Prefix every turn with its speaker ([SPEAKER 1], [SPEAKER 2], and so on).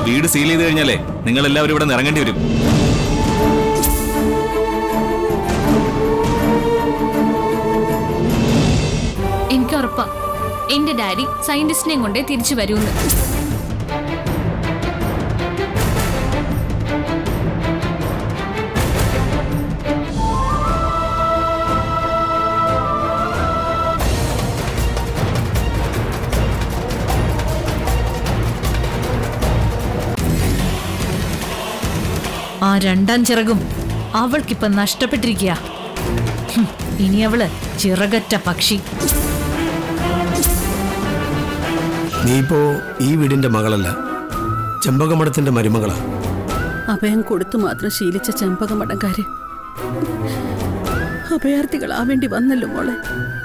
[SPEAKER 1] വീട് സീൽ ചെയ്ത് കഴിഞ്ഞാലേ നിങ്ങൾ എല്ലാവരും ഇവിടെ നിന്ന് ഇറങ്ങേണ്ടി വരും
[SPEAKER 2] എനിക്ക് ഉറപ്പാ എന്റെ ഡാഡി സയന്റിസ്റ്റിനെയും കൊണ്ടേ തിരിച്ചു വരൂന്ന്
[SPEAKER 3] ആ രണ്ടാം ചിറകും അവൾക്കിപ്പൊ നഷ്ടപ്പെട്ടിരിക്കുക ഇനി അവള് ചിറകറ്റ പക്ഷി
[SPEAKER 4] നീ ഇപ്പോ ഈ വീടിന്റെ മകളല്ല ചെമ്പകമഠത്തിന്റെ മരുമകളാ
[SPEAKER 5] അഭയം കൊടുത്തു മാത്രം ശീലിച്ച ചെമ്പകമടങ്കാര് അഭയാർത്ഥികളാവേണ്ടി വന്നല്ലോ മോളെ